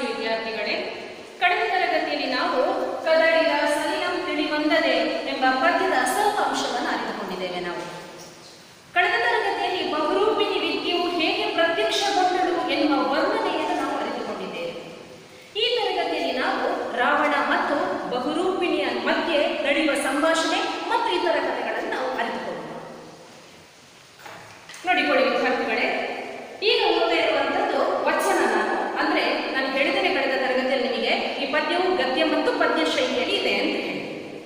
ವಿದ್ಯಾರ್ಥಿಗಳೇ ಕಳೆದ ತರಗತಿಯಲ್ಲಿ ನಾವು ಕದಡಿದ ಸಲಿಲಂ ತಿಳಿವಂದದೆ ಎಂಬ ಪದ್ಯದ ಸ್ವಲ್ಪ ಅಂಶವನ್ನು ಅರಿತುಕೊಂಡಿದ್ದೇವೆ ನಾವು ಕಳೆದ ತರಗತಿಯಲ್ಲಿ ಬಹುರೂಪಿಣಿ ವಿದ್ಯೆಯು ಹೇಗೆ ಪ್ರತ್ಯಕ್ಷಗೊಂಡಳು ಎನ್ನುವ ವರ್ಣನೆಯನ್ನು ನಾವು ಅರಿತುಕೊಂಡಿದ್ದೇವೆ ಈ ತರಗತಿಯಲ್ಲಿ ನಾವು ರಾವಣ ಮತ್ತು ಬಹುರೂಪಿಣಿಯ ಮಧ್ಯೆ ನಡೆಯುವ ಸಂಭಾಷಣೆ ಮತ್ತು ಇತರ ಕಥೆಗಳನ್ನು ನಾವು ಅರಿತುಕೊಳ್ಳೋಣ ನೋಡಿಕೊಳ್ಳಿ ವಿದ್ಯಾರ್ಥಿಗಳೇ ಈಗ ಓದ್ತಾ ಇರುವಂತದ್ದು ವಚನ ನಾನು ಅಂದ್ರೆ ನಾನು ಹೇಳಿದ್ದೇನೆ ಕಳೆದ ತರಗತಿಯಲ್ಲಿ ನಿಮಗೆ ಈ ಪದ್ಯವು ಗದ್ಯ ಮತ್ತು ಪದ್ಯ ಶೈಲಿಯಲ್ಲಿ ಇದೆ ಅಂತ ಹೇಳಿ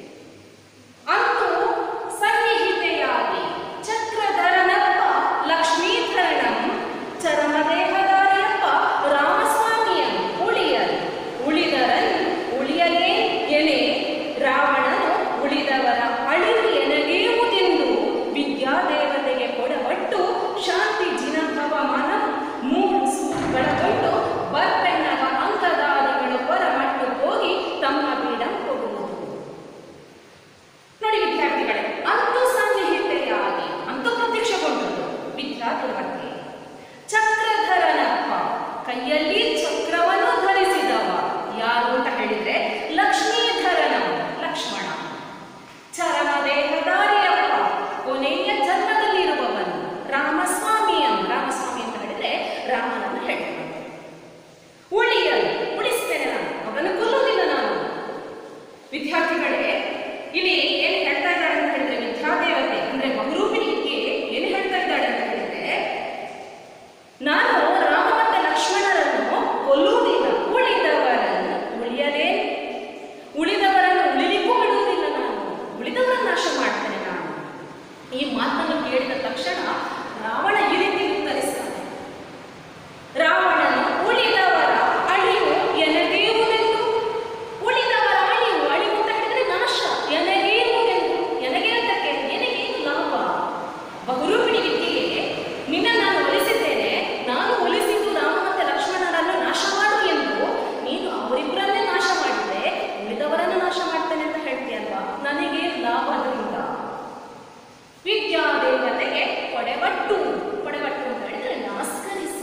ಅಂತೂ ಸನ್ನಿಹಿತೆಯಾಗಿ ಚಕ್ರಧರನಪ್ಪ ಲಕ್ಷ್ಮೀಧರಣಂ ಚರಮದೇಹದಾರಿಯಪ್ಪ ರಾಮಸ್ವಾಮಿಯಂ ಉಳಿಯಲ್ ಉಳಿದರನ್ ಉಳಿಯಲೇ ಎನೆ ರಾವಣನು ಉಳಿದವರ ಅಳಿವು ಎನಗೇವುದೆಂದು ವಿದ್ಯಾದೇವತೆಗೆ ಕೊಡಬಟ್ಟು ಶಾಂತಿ ಜಿನಭವ ಮನಂ ಮೂರು ಸೂಗಳಗೊಂಡು ಬರ್ತೆನ್ನವ ಅಂಕದಾದಿಗಳು ಹೊರಮಟ್ಟು ಹೋಗಿ ತಮ್ಮ ಬೀಡಂ ಕೊಡುವುದು ನೋಡಿ ವಿದ್ಯಾರ್ಥಿಗಳೇ ಅಂತೂ ಸನ್ನಿಹಿತೆಯಾಗಿ ಅಂತೂ ಪ್ರತ್ಯಕ್ಷಗೊಂಡದ್ದು ವಿದ್ಯಾದೇವತೆ ಚಕ್ರಧರನಪ್ಪ ಕೈಯಲ್ಲಿ ಚಕ್ರವನ್ನು ಧರಿಸಿದವ ಯಾರು ಅಂತ ಹೇಳಿದ್ರೆ ಲಕ್ಷ್ಮೀಧರನ ಲಕ್ಷ್ಮಣ ಚರಮದೇಹದಾರಿಯಪ್ಪ ಕೊನೆಯ ಜನ್ಮದಲ್ಲಿರುವವನು ರಾಮಸ್ವಾಮಿಯಂ ರಾಮಸ್ವಾಮಿ ಅಂತ ಹೇಳಿದ್ರೆ ರಾಮನನ್ನು ಹೇಳ್ತಾನೆ ಉಳಿಯಲು ಉಳಿಸ್ತೇನೆ ನಾನು ಅವನನ್ನು ಕೊಲ್ಲುವುದಿಲ್ಲ ನಾನು ವಿದ್ಯಾರ್ಥಿಗಳೇ ಇಲ್ಲಿ ಏನು ಹೇಳ್ತಾ ಇದ್ದಾಳೆ ಅಂತ ಹೇಳಿದ್ರೆ ವಿದ್ಯಾದೇವತೆ ಅಂದ್ರೆ ಬಹುರೂಪಿಣಿಗೆ ಏನು ಹೇಳ್ತಾ ಇದ್ದಾಳೆ ಅಂತ ಹೇಳಿದ್ರೆ ನಾನು ರಾಮ ಮತ್ತೆ ಲಕ್ಷ್ಮಣರನ್ನು ಕೊಲ್ಲುವುದಿಲ್ಲ ಉಳಿದವರನ್ನು ಉಳಿಯಲೇ ಉಳಿದವರನ್ನು ಉಳಿಲಿಕ್ಕೂ ಬಿಡುವುದಿಲ್ಲ ನಾನು ಉಳಿದವರನ್ನು ನಾಶ ಮಾಡ್ತೇನೆ ನಾನು ಈ ಮಾತನ್ನು ಕೇಳಿದ ತಕ್ಷಣ ರಾವಣ ಈ ರೀತಿ ಉತ್ತರಿಸ್ತಾನೆ ರಾವಣನು ಉಳಿದವರ ಅಳಿವು ಎನಗೇವುದೆಂದು ಉಳಿದವರ ಅಳಿವು ಅಳಿವು ಅಂತ ಹೇಳಿದ್ರೆ ನಾಶ ಎನಗೇವುದೆಂದು ಎನಗೇಂತಕ್ಕೆ ನಿನಗೇನು ಲಾಭ ಬಹುರೂಪಿಣಿ ವಿದ್ಯೆಗೆ ನಿನ್ನ ನಾನು ಒಲಿಸಿದ್ದೇನೆ ನಾನು ಒಲಿಸಿದ್ದು ರಾಮ ಮತ್ತೆ ಲಕ್ಷ್ಮಣರನ್ನು ನಾಶ ಮಾಡು ಎಂದು ನೀನು ಅವರಿಬ್ಬರನ್ನೇ ನಾಶ ಮಾಡಿದ್ರೆ ಉಳಿದವರನ್ನು ನಾಶ ಮಾಡ್ತೇನೆ ಅಂತ ಹೇಳ್ತೀಯಲ್ವಾ ನನಗೆ ಲಾಭ ಅದರಿಂದ ವಿದ್ಯಾದೇವತೆಗೆ ಕೊಡೆಬಟ್ಟು ಕೊಡೆಬಟ್ಟು ಅಂತ ಹೇಳಿದ್ರೆ ನಮಸ್ಕರಿಸಿ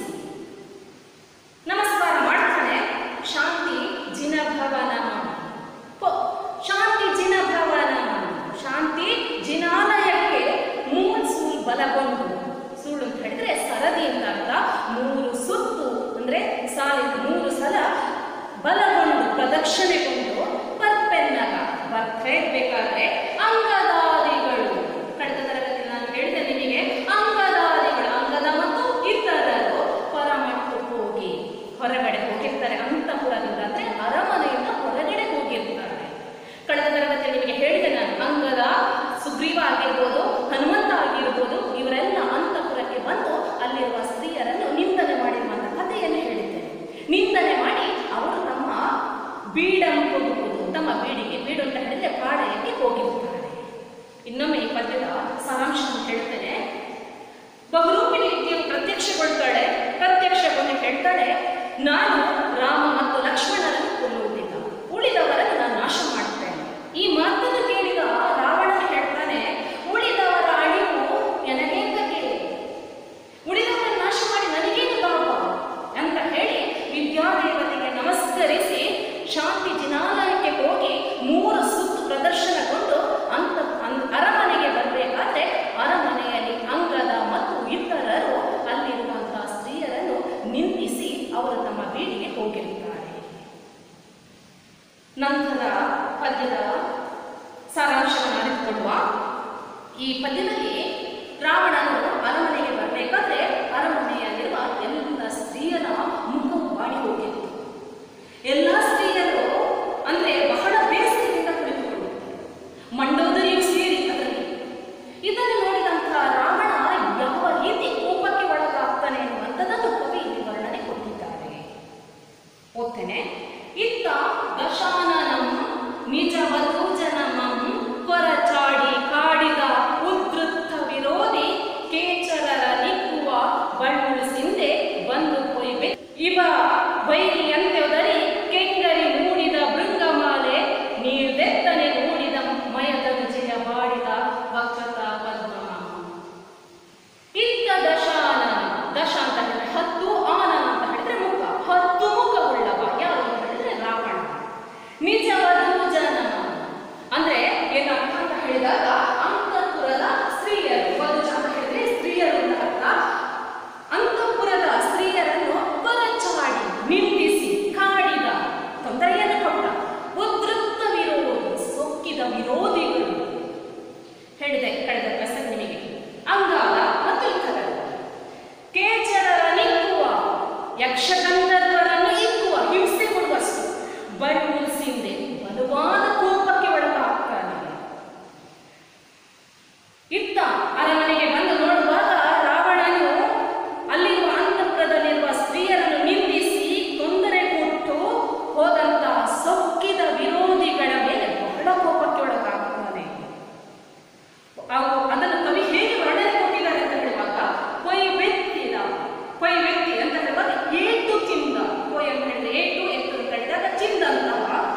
ನಮಸ್ಕಾರ ಮಾಡ್ತಾನೆ ಶಾಂತಿ ಜಿನಭವನ ಪೊ ಶಾಂತಿ ಜಿನಭವನ ಶಾಂತಿ ಜಿನಾಲಯಕ್ಕೆ ಮೂರು ಸೂಲ್ ಬಲಗೊಂಡು ಸುಳ್ಳು ಅಂತ ಹೇಳಿದ್ರೆ ಸರದಿ ಅಂತ ಅರ್ಥ ಮೂರು ಸುತ್ತು ಅಂದ್ರೆ ಸಾಲಿನ ಮೂರು ಸಲ ಬಲಗೊಂಡು ಪ್ರದಕ್ಷಿಣೆಗೊಂಡು ಬರ್ಪೆನ್ನಗ ಬರ್ತಾ ಇರ್ಬೇಕಾದ್ರೆ ಅಂಗದಾದಿಗಳು ಕಳೆದ ತರಗತಿ ನಾನು ಹೇಳಿದೆ ನಿಮಗೆ ಅಂಗದಾದಿಗಳು ಅಂಗದ ಮತ್ತು ಇತರರು ಹೊರಮಟ್ಟು ಹೋಗಿ ಹೊರಗಡೆ ಹೋಗಿರ್ತಾರೆ ಅಂತಃಪುರದಿಂದ ಅಂದ್ರೆ ಅರಮನೆಯಿಂದ ಹೊರಗಡೆ ಹೋಗಿರ್ತಾರೆ ಕಳೆದ ತರಗತಿ ನಿಮಗೆ ಹೇಳಿದೆ ನಾನು ಅಂಗದ ಸುಗ್ರೀವ ಆಗಿರ್ಬೋದು ಹನುಮಂತ ಆಗಿರ್ಬೋದು ಇವರೆಲ್ಲ ಅಂತಃಪುರಕ್ಕೆ ಬಂದು ಅಲ್ಲಿರುವ ಸ್ತ್ರೀಯರನ್ನು ನಿಂದನೆ ಮಾಡಿರುವಂತ ಕಥೆಯನ್ನು ಹೇಳಿದ್ದೇನೆ ನಿಂದನೆ ಮಾಡಿ ಅವರು ತಮ್ಮ ಬೀಡನ್ನು ಹೋಗುವುದು ತಮ್ಮ ಬೀಡಿಗೆ ಬೀಡು ಅಂತ ಹೇಳಿದ್ರೆ ಪಾಳೆಯಕ್ಕೆ ಹೋಗಿರ್ತಾರೆ ಇನ್ನೊಮ್ಮೆ ಈ ಪದ್ಯದ ಸಾರಾಂಶವನ್ನು ಹೇಳ್ತೇನೆ ಬಹುರೂಪಿಣಿ ವಿದ್ಯೆಯು ಪ್ರತ್ಯಕ್ಷಗೊಳ್ತಾಳೆ ಪ್ರತ್ಯಕ್ಷಗೊಂಡು ಹೇಳ್ತಾಳೆ ನಾನು ರಾಮ ಮತ್ತು ಲಕ್ಷ್ಮಣರನ್ನು ಕೊಲ್ಲುವುದಿಲ್ಲ ಉಳಿದವರನ್ನು ನಾನು ನಾಶ ಮಾಡ್ತೇನೆ ಈ ಮಾತನ್ನು ಕೇಳಿದ ರಾವಣ ಹೇಳ್ತಾನೆ ಉಳಿದವರ ಅಳಿವು ನನಗೇಂತಕ್ಕೆ ಉಳಿದವರನ್ನು ನಾಶ ಮಾಡಿ ನನಗೇನು ಲಾಭ ಅಂತ ಹೇಳಿ ವಿದ್ಯಾದೇವತೆಗೆ ನಮಸ್ಕರಿಸಿ ಶಾಂತಿ ಜಿನಾಲಯಕ್ಕೆ ಹೋಗಿ ಮೂರು ಸುತ್ತು ಪ್ರದರ್ಶನಗೊಂಡು ಅಂತ ಅನ್- ಅರಮನೆಗೆ ಬರಬೇಕಾದ್ರೆ ಅರಮನೆಯಲ್ಲಿ ಅಂಗದ ಮತ್ತು ಇತರರು ಅಲ್ಲಿರುವಂತಹ ಸ್ತ್ರೀಯರನ್ನು ನಿಂದಿಸಿ ಅವರು ತಮ್ಮ ಬೀಡಿಗೆ ಹೋಗಿರುತ್ತಾರೆ ನಂತರ ಪದ್ಯದ ಸಾರಾಂಶವನ್ನು ಅರಿತುಕೊಳ್ಳುವ ಈ ಪದ್ಯದಲ್ಲಿ ರಾವಣನು ಅರಮನೆಗೆ ಬರಬೇಕಾದ್ರೆ ಅರಮನೆಯಲ್ಲಿರುವ ಎಲ್ಲ ಸ್ತ್ರೀಯರ ಮುಖವು ಬಾಡಿ ಹೋಗಿತ್ತು ಎಲ್ಲ ಸ್ತ್ರೀಯರು ಅಂದ್ರೆ ಬಹಳ ಬೇಸರದಿಂದ ಕುಳಿತುಕೊಂಡಿದ್ದಾರೆ ಮಂಡೋದರಿಯು ಸೇರಿ ಅದರಲ್ಲಿ ಇದನ್ನು ನೋಡಿದಂತಹ ರಾವಣ ಯಾವ ರೀತಿ ಕೋಪಕ್ಕೆ ಒಳಗಾಗ್ತಾನೆ ಎನ್ನುವಂಥದ್ದನ್ನು ಕವಿ ಇಲ್ಲಿ ವರ್ಣನೆ ಕೊಟ್ಟಿದ್ದಾರೆ ಓದ್ತೇನೆ ಇತ್ತ ದಶಾನನಂ ನಿಜವಧೂಜನಮಂ ಕೊರಚಾಡಿ ಕಾಡಿದ ಉದ್ರುತ್ತ ವಿರೋಧಿ ಕೇಚರರ ನಿಕ್ಕುವ ಬಣ್ಣುಳಿಸಿಂದೆ ಬಂದು ಕೊಯ್ಬೆ ಇವ ವೈರಿಯಂತ್ಯೊದರಿ ಕೆಂಗರಿ ಮೂಡಿದ ಭೃಂಗಮಾಲೆ ನೀರ್ದೆತ್ತನೆ ಮೂಡಿದ ಮಯದ ವಿಜಯ ಬಾಡಿದ ವಕ್ರತ ಪದ್ಮ ಇತ್ತ ದಶಾನನ ದಶ ಅಂತ ಹೇಳಿದ್ರೆ ಹತ್ತು ಆನನ ಅಂತ ಹೇಳಿದ್ರೆ ಮುಖ ಹತ್ತು ಮುಖವುಳ್ಳವ ಯಾರು ಬಯಲಿಸಿಂದೆ ಬಲವಾದ ಕೋಪಕ್ಕೆ ಒಳಗಾಗ್ತಾನೆ ಇತ್ತ ಅರಮನೆಗೆ ಬಂದು ನೋಡುವಾಗ ರಾವಣನು ಅಲ್ಲಿರುವ ಅಂತಃಪುರದಲ್ಲಿರುವ ಸ್ತ್ರೀಯರನ್ನು ನಿಂದಿಸಿ ತೊಂದರೆ ಕೊಟ್ಟು ಹೋದಂತ ಸೊಕ್ಕಿದ ವಿರೋಧಿಗಳ ಮೇಲೆ ಬಹಳ ಕೋಪಕ್ಕೆ ಒಳಗಾಗ್ತಾನೆ ಅವು ಅದನ್ನು ಕವಿ ಹೇಗೆ ವರ್ಣನೆ ಕೊಟ್ಟಿದ್ದಾರೆ ಅಂತ ಹೇಳುವಾಗ ಕೊಯ್ ವ್ಯಕ್ತಿದ ಕೊಯ್ ವ್ಯಕ್ತಿ ಅಂತ ಹೇಳುವಾಗ ಏಟು ಚಿಂದ ಕೊಯ್ ಅಂತ ಹೇಳಿದ್ರೆ ಏಟು ಎತ್ತು ಅಂತ ಹೇಳಿದಾಗ ಚಿಂದಂತಹ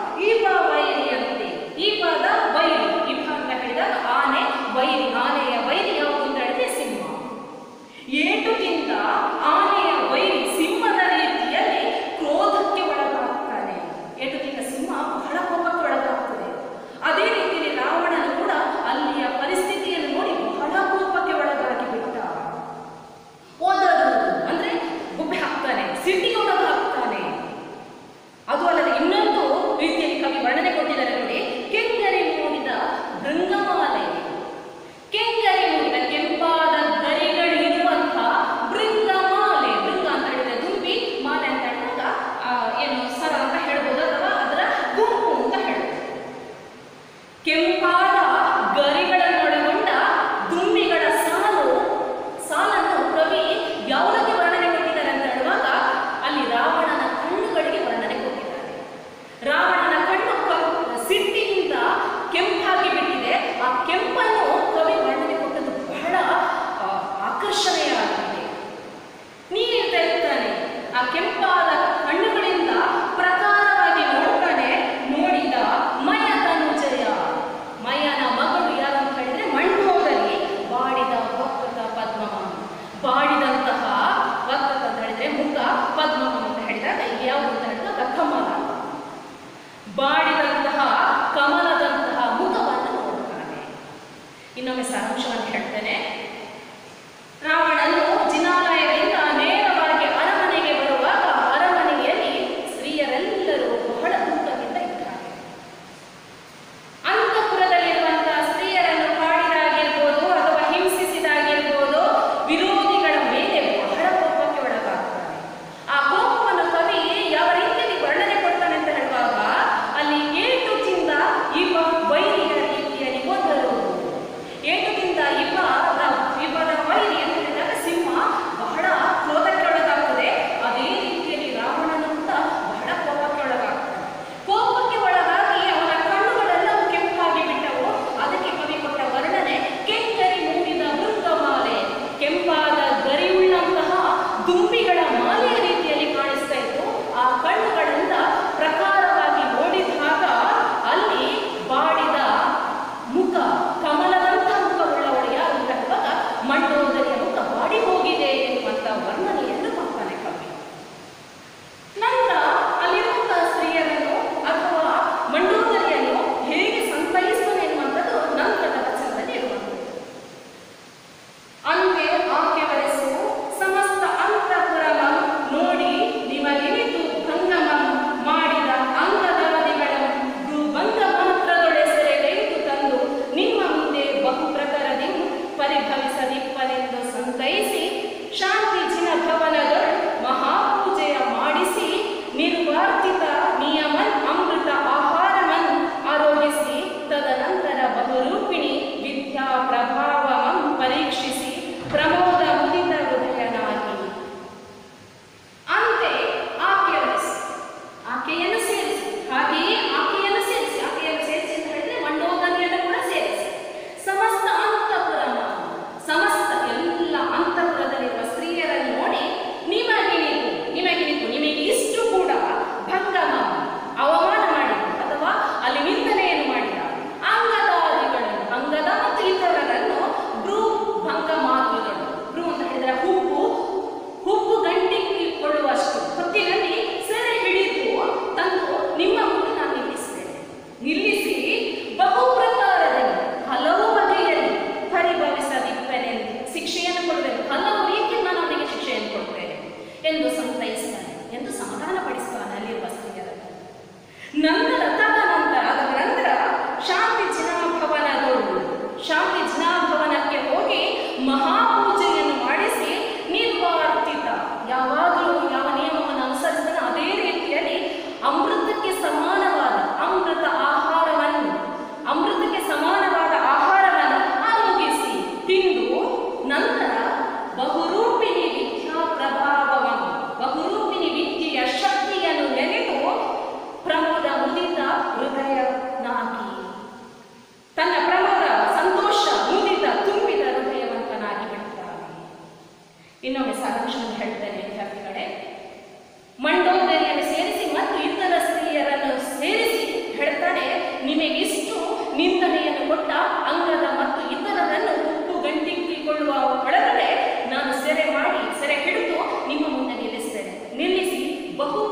ಬಹು